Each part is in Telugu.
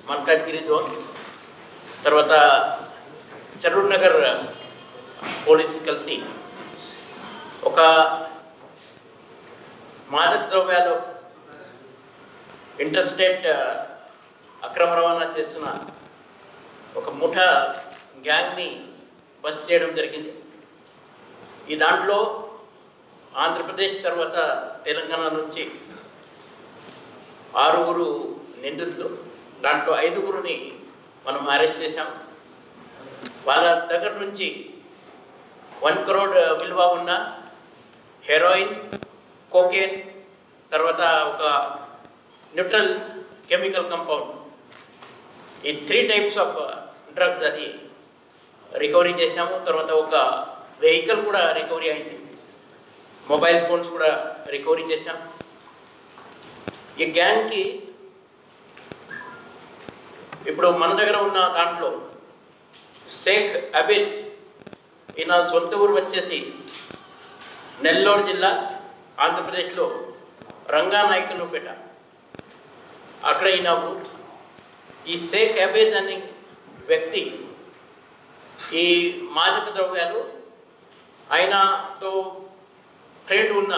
మల్కాజ్గిరి జోన్ తర్వాత సరూర్ నగర్ పోలీస్ కలిసి ఒక మాదక ద్రవ్యాలు ఇంటర్స్టేట్ అక్రమ రవాణా చేస్తున్న ఒక ముఠా గ్యాంగ్ని బస్ చేయడం జరిగింది ఈ దాంట్లో ఆంధ్రప్రదేశ్ తర్వాత తెలంగాణ నుంచి ఆరుగురు నిందితులు దాంట్లో ఐదుగురిని మనం అరెస్ట్ చేశాం వాళ్ళ దగ్గర నుంచి వన్ క్రోడ్ విలువ ఉన్న హెరోయిన్ కోకేన్ తర్వాత ఒక న్యూట్రల్ కెమికల్ కంపౌండ్ ఈ త్రీ టైప్స్ ఆఫ్ డ్రగ్స్ అది రికవరీ చేశాము తర్వాత ఒక వెహికల్ కూడా రికవరీ అయింది మొబైల్ ఫోన్స్ కూడా రికవరీ చేశాం ఈ గ్యాంగ్కి ఇప్పుడు మన దగ్గర ఉన్న దాంట్లో షేక్ అబిద్ ఈయన సొంత ఊరు వచ్చేసి నెల్లూరు జిల్లా ఆంధ్రప్రదేశ్లో రంగానాయకులుపేట అక్కడ ఈయన ఊరు ఈ షేక్ అబేద్ అనే వ్యక్తి ఈ మాదక ద్రవ్యాలు ఆయనతో ట్రేడ్ ఉన్న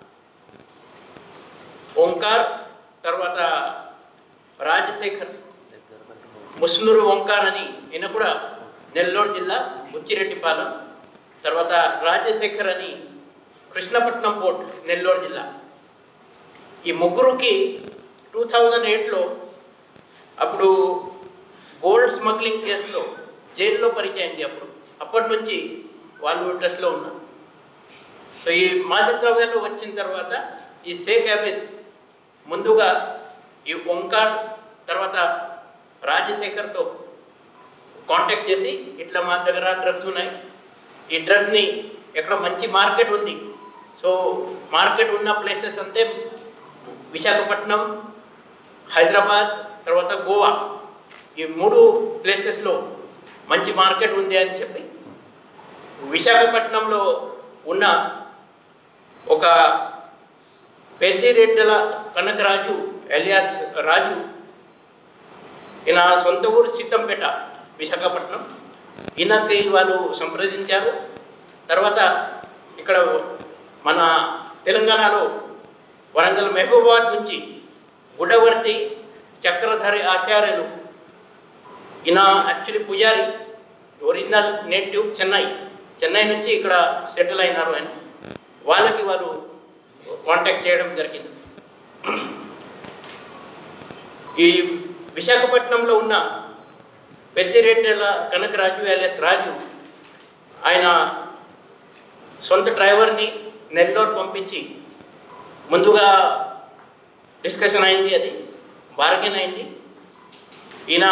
ఓంకార్ తర్వాత రాజశేఖర్ ముస్నూరు ఓంకార్ అని ఈయన కూడా నెల్లూరు జిల్లా బుచ్చిరెడ్డిపాలెం తర్వాత రాజశేఖర్ అని కృష్ణపట్నం పోర్ట్ నెల్లూరు జిల్లా ఈ ముగ్గురుకి టూ థౌజండ్ ఎయిట్లో అప్పుడు గోల్డ్ స్మగ్లింగ్ కేసులో జైల్లో పరిచయం అయింది అప్పుడు అప్పటి నుంచి వాళ్ళు టెస్ట్లో ఉన్నారు సో ఈ మాదక ద్రవ్యాలు వచ్చిన తర్వాత ఈ షేక్ అబిద్ ముందుగా ఈ ఓంకార్ తర్వాత రాజశేఖర్తో కాంటాక్ట్ చేసి ఇట్లా మా దగ్గర డ్రగ్స్ ఉన్నాయి ఈ డ్రగ్స్ని ఎక్కడ మంచి మార్కెట్ ఉంది సో మార్కెట్ ఉన్న ప్లేసెస్ అంతే విశాఖపట్నం హైదరాబాద్ తర్వాత గోవా ఈ మూడు ప్లేసెస్లో మంచి మార్కెట్ ఉంది అని చెప్పి విశాఖపట్నంలో ఉన్న ఒక పెద్దిరెడ్డల కనకరాజు ఎలియాస్ రాజు ఈయన సొంత ఊరు సిద్ధంపేట విశాఖపట్నం ఈయనకి వాళ్ళు సంప్రదించారు తర్వాత ఇక్కడ మన తెలంగాణలో వరంగల్ మహబూబాబాద్ నుంచి గుడవర్తి చక్రధరి ఆచార్యులు ఈయన యాక్చువల్లీ పూజారి ఒరిజినల్ నేటివ్ చెన్నై చెన్నై నుంచి ఇక్కడ సెటిల్ అయినారు అని వాళ్ళకి వారు కాంటాక్ట్ చేయడం జరిగింది ఈ విశాఖపట్నంలో ఉన్న పెద్దిరెడ్డిల కనకరాజు ఎల్ఎస్ రాజు ఆయన సొంత డ్రైవర్ని నెల్లూరు పంపించి ముందుగా డిస్కషన్ అయింది అది బార్గెన్ అయింది ఈయన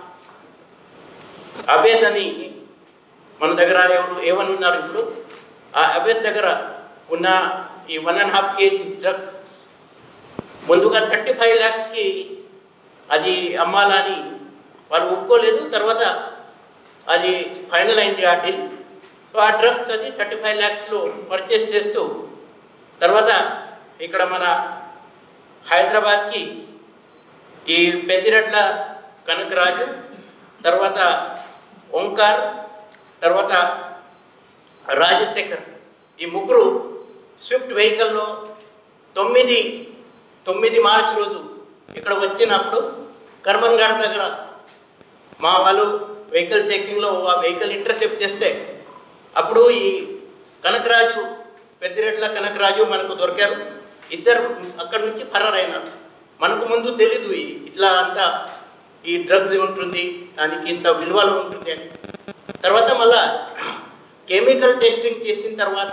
అభేద్ అని మన దగ్గర ఎవరు ఏమని ఉన్నారు ఇప్పుడు ఆ అభేద్ దగ్గర ఉన్న ఈ one and half KG drugs ముందుగా థర్టీ ఫైవ్ ల్యాక్స్కి అది అమ్మాలని వాళ్ళు ఒప్పుకోలేదు తర్వాత అది ఫైనల్ అయింది ఆ డీల్ సో ఆ డ్రగ్స్ అది థర్టీ ఫైవ్ ల్యాక్స్లో పర్చేస్ చేస్తూ తర్వాత ఇక్కడ మన హైదరాబాద్కి ఈ పెద్దిరెడ్ల కనకరాజు తర్వాత ఓంకార్ తర్వాత రాజశేఖర్ ఈ ముగ్గురు స్విఫ్ట్ వెహికల్లో తొమ్మిది తొమ్మిది మార్చి రోజు ఇక్కడ వచ్చినప్పుడు కర్మన్ఘాట్ దగ్గర మా వాళ్ళు వెహికల్ చెకింగ్లో ఆ వెహికల్ ఇంటర్సెప్ట్ చేస్తే అప్పుడు ఈ కనకరాజు పెద్దిరెడ్ల కనకరాజు మనకు దొరికారు ఇద్దరు అక్కడి నుంచి ఫరారైనారు మనకు ముందు తెలీదు ఇది ఇట్లా అంతా ఈ డ్రగ్స్ ఉంటుంది దానికి ఇంత విలువలు ఉంటుంది అని తర్వాత మళ్ళా కెమికల్ టెస్టింగ్ చేసిన తర్వాత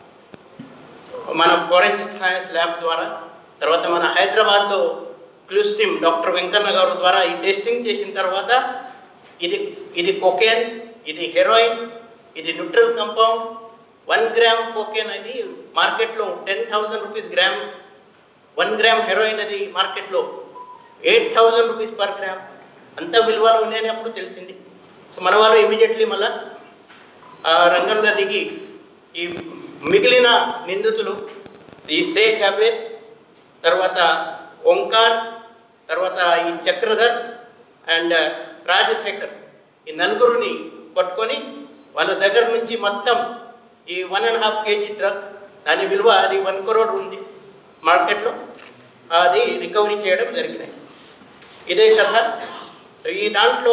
మన ఫోరెన్సిక్ సైన్స్ ల్యాబ్ ద్వారా తర్వాత మన హైదరాబాద్లో క్లూస్ టీమ్ డాక్టర్ వెంకన్న గారు ద్వారా ఈ టెస్టింగ్ చేసిన తర్వాత ఇది ఇది కొకేన్ ఇది హెరోయిన్ ఇది neutral compound one gram cocaine అది మార్కెట్లో ten thousand rupees gram one gram heroin అది మార్కెట్లో eight thousand rupees per gram అంత విలువలు ఉన్నాయని అప్పుడు తెలిసింది సో మన వాళ్ళు ఇమీడియట్లీ మళ్ళా ఆ రంగంలో దిగి ఈ మిగిలిన నిందితులు ఈ షేక్ అబేద్ తర్వాత ఓంకార్ తర్వాత ఈ చక్రధర్ అండ్ రాజశేఖర్ ఈ నలుగురిని పట్టుకొని వాళ్ళ దగ్గర నుంచి మొత్తం ఈ one and half KG drugs దాని విలువ అది వన్ క్రోడ్ ఉంది మార్కెట్లో అది రికవరీ చేయడం జరిగినాయి ఇదే కథ ఈ దాంట్లో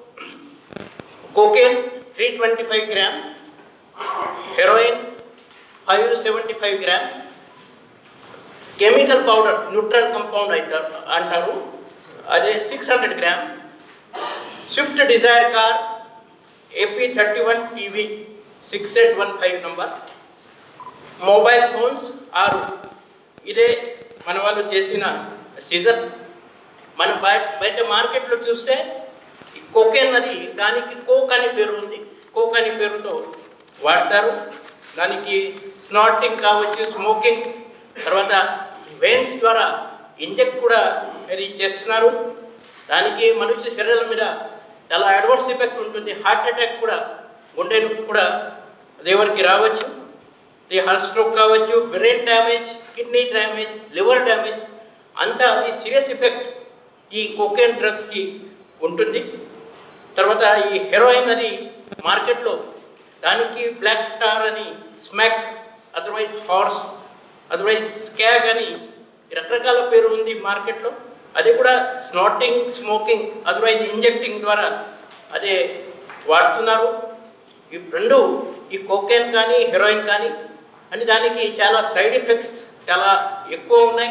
cocaine three twenty five gram heroin five seventy five gram chemical powder neutral compound అవుతారు అంటారు అదే six hundred gram Swift Dzire car AP thirty one TV six eight one five number mobile phones ఆరు ఇదే మన వాళ్ళు చేసిన సీజర్ మన బయట బయట మార్కెట్లో చూస్తే ఈ కోకేన్ అది దానికి కోక్ అని పేరు ఉంది కోక్ అని పేరుతో వాడతారు దానికి స్నాటింగ్ కావచ్చు స్మోకింగ్ తర్వాత వెయిన్స్ ద్వారా ఇంజెక్ట్ కూడా అది చేస్తున్నారు దానికి మనిషి శరీరం మీద చాలా అడ్వర్స్ ఎఫెక్ట్ ఉంటుంది హార్ట్ అటాక్ కూడా గుండె నొప్పి కూడా అది ఎవరికి రావచ్చు ఇది హార్ట్ స్ట్రోక్ కావచ్చు brain damage kidney damage liver damage అంతా అది సీరియస్ ఎఫెక్ట్ ఈ కోకేన్ డ్రగ్స్కి ఉంటుంది తర్వాత ఈ హెరోయిన్ అది మార్కెట్లో దానికి బ్లాక్ స్టార్ అని smack otherwise horse otherwise skag అని రకరకాల పేరు ఉంది మార్కెట్లో అది కూడా స్నాటింగ్ స్మోకింగ్ అదర్వైజ్ ఇంజెక్టింగ్ ద్వారా అదే వాడుతున్నారు ఈ రెండు ఈ కోకేన్ కానీ హెరోయిన్ కానీ అని దానికి చాలా సైడ్ ఎఫెక్ట్స్ చాలా ఎక్కువ ఉన్నాయి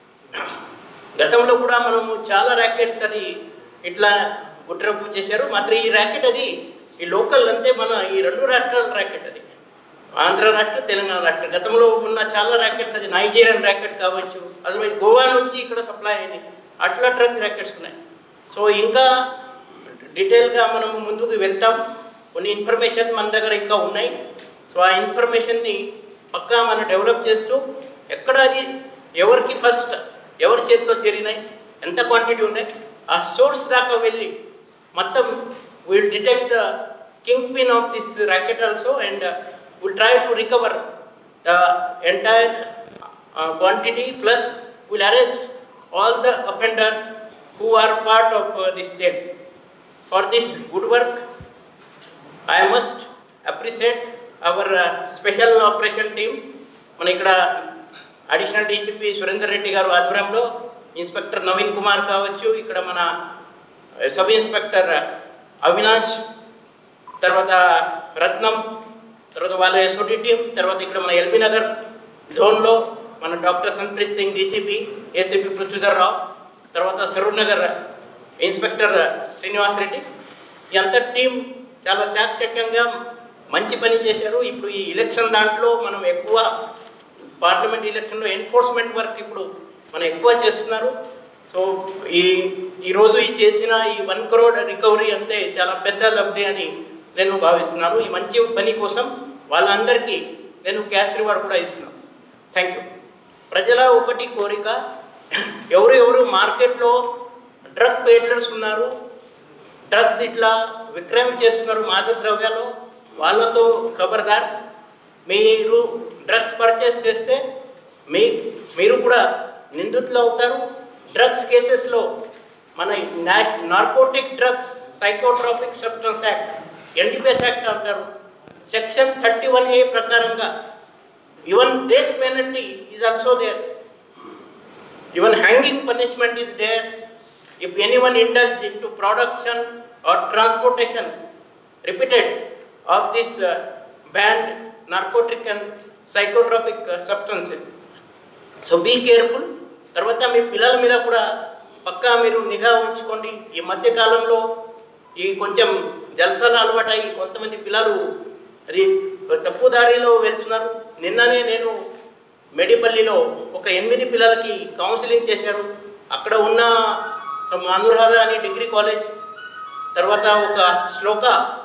గతంలో కూడా మనము చాలా ర్యాకెట్స్ అది ఇట్లా గుట్రపు చేశారు మాత్రం ఈ ర్యాకెట్ అది ఈ లోకల్ అంతే మన ఈ రెండు రాష్ట్రాల ర్యాకెట్ అది ఆంధ్ర రాష్ట్ర తెలంగాణ రాష్ట్రం గతంలో ఉన్న చాలా ర్యాకెట్స్ అది నైజీరియన్ ర్యాకెట్ కావచ్చు అదర్వైజ్ గోవా నుంచి ఇక్కడ సప్లై అయినాయి అట్లా డ్రగ్ ర్యాకెట్స్ ఉన్నాయి సో ఇంకా డీటెయిల్గా మనం ముందుకు వెళ్తాం కొన్ని ఇన్ఫర్మేషన్ మన దగ్గర ఇంకా ఉన్నాయి సో ఆ ఇన్ఫర్మేషన్ని పక్కా మనం డెవలప్ చేస్తూ ఎక్కడ అది ఎవరికి ఫస్ట్ ఎవరి చేతిలో చేరినాయి ఎంత క్వాంటిటీ ఉన్నాయి ఆ సోర్స్ దాకా వెళ్ళి మొత్తం will detect the kingpin of this racket also and will try to recover the entire quantity plus will arrest all the offender who are part of this state for this good work I must appreciate our special operation team మన ఇక్కడ అడిషనల్ డీసీపీ సురేందర్ రెడ్డి గారు ఆధ్వర్యంలో ఇన్స్పెక్టర్ నవీన్ కుమార్ కావచ్చు ఇక్కడ మన సబ్ ఇన్స్పెక్టర్ అవినాష్ తర్వాత రత్నం తర్వాత వాళ్ళ ఎస్ఓటి టీం తర్వాత ఇక్కడ మన ఎల్బీ నగర్ జోన్లో మన doctor Sampreeth Singh DCP ACP Prithvidhar Rao తర్వాత సరూర్ నగర్ ఇన్స్పెక్టర్ శ్రీనివాస్ రెడ్డి ఈ అంత టీం చాలా చాకచక్యంగా మంచి పని చేశారు ఇప్పుడు ఈ ఎలక్షన్ దాంట్లో మనం ఎక్కువ పార్లమెంట్ ఎలక్షన్లో ఎన్ఫోర్స్మెంట్ వర్క్ ఇప్పుడు మనం ఎక్కువ చేస్తున్నారు సో ఈ ఈరోజు ఈ చేసిన ఈ వన్ క్రోడ్ రికవరీ అంతే చాలా పెద్ద లబ్ధి అని నేను భావిస్తున్నాను ఈ మంచి పని కోసం వాళ్ళందరికీ నేను క్యాష్ రివార్డ్ కూడా ఇస్తున్నాను థ్యాంక్ యూ ప్రజల ఒకటి కోరిక ఎవరు ఎవరు మార్కెట్లో డ్రగ్ పేడ్లర్స్ ఉన్నారు డ్రగ్స్ ఇట్లా విక్రయం చేస్తున్నారు మాదక ద్రవ్యాలు వాళ్ళతో ఖబర్దార్ మీరు డ్రగ్స్ పర్చేస్ చేస్తే మీ మీరు కూడా నిందితులు అవుతారు డ్రగ్స్ కేసెస్లో మన narcotic drugs psychotropic substances act NDPS act అంటారు సెక్షన్ థర్టీ వన్ ఏ ప్రకారంగా even death penalty is also there even hanging punishment is there if anyone indulge into production or transportation repeated of this uh, banned narcotic and psychotropic uh, substances. So be careful తర్వాత మీ పిల్లల మీద కూడా పక్కా మీరు నిఘా ఉంచుకోండి ఈ మధ్య కాలంలో ఈ కొంచెం జలసాలు అలవాటై కొంతమంది పిల్లలు అది తప్పుదారిలో వెళ్తున్నారు నిన్ననే నేను మెడిపల్లిలో ఒక ఎనిమిది పిల్లలకి కౌన్సిలింగ్ చేశారు అక్కడ ఉన్న సమ్ అనురాధ అని డిగ్రీ కాలేజ్ తర్వాత ఒక శ్లోక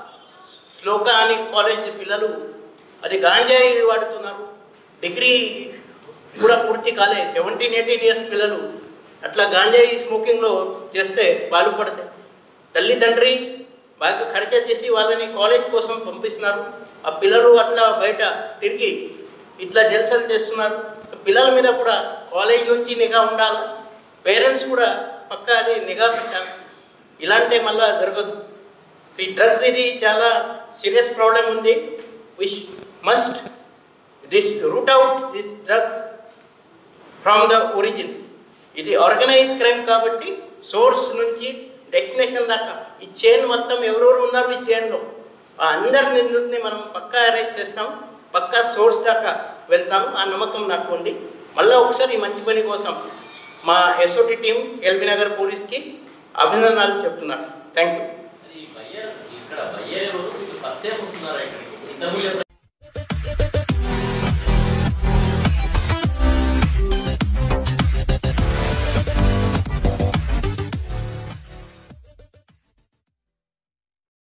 శ్లోక అని కాలేజ్ పిల్లలు అది గాంజాయి వాడుతున్నారు డిగ్రీ కూడా పూర్తి కాలే సెవెంటీన్ ఎయిటీన్ ఇయర్స్ పిల్లలు అట్లా గాంజాయి స్మోకింగ్లో చేస్తే బాగుపడతాయి తల్లి తండ్రి బాగా ఖర్చు చేసి వాళ్ళని కాలేజ్ కోసం పంపిస్తున్నారు ఆ పిల్లలు అట్లా బయట తిరిగి ఇట్లా జల్సలు చేస్తున్నారు సో పిల్లల మీద కూడా కాలేజ్ నుంచి నిఘా ఉండాలి పేరెంట్స్ కూడా పక్కా అది నిఘా పెట్టాలి ఇలాంటి మళ్ళా జరగదు ఈ డ్రగ్స్ ఇది చాలా సీరియస్ ప్రాబ్లం ఉంది which must this root out this drugs from the origin ఇది ఆర్గనైజ్ క్రైమ్ కాబట్టి సోర్స్ నుంచి డెస్టినేషన్ దాకా ఈ చైన్ మొత్తం ఎవరెవరు ఉన్నారు ఈ చైన్లో ఆ అందరి నిందితుని మనం పక్కా అరెస్ట్ చేస్తాం పక్కా సోర్స్ దాకా వెళ్తాం ఆ నమ్మకం నాకు ఉంది మళ్ళీ ఒకసారి ఈ మంచి పని కోసం మా ఎస్ఓటి టీం ఎల్బీ నగర్ పోలీస్కి అభినందనలు చెప్తున్నారు థ్యాంక్ యూ ఈ బయ్యర్ ఇక్కడ బయ్యర్ ఫస్ట్ టైం వస్తున్నారా ఇక్కడికి ఇంతకుముందు ఎప్పుడు